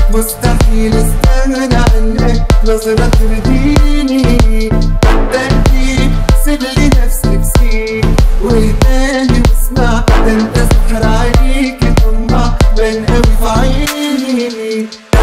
مستحيل استغنى عنك نظرة ترضيني ترتيب سيب لي نفسك سيب واهداني واسمع ده انت سحر عليك طمع بان قوي في عيني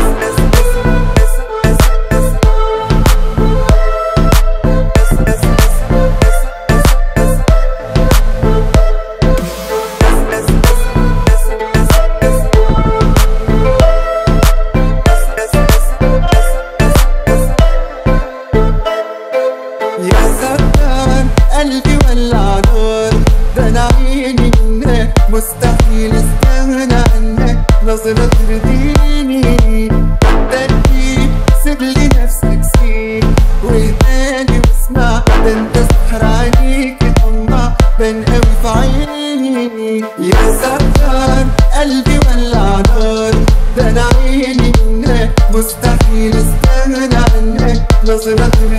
يا ستار قلبي ولع نار ده انا عيني منك مستحيل استغنى عنك نظرة ترضيني ترتيب سيب لي نفسك سيب واهداني واسمع ده انت سحر عليك طمع بان قوي في عيني يا ستار قلبي ولع نار ده انا عيني منك مستحيل استغنى عنك نظرة ترضيني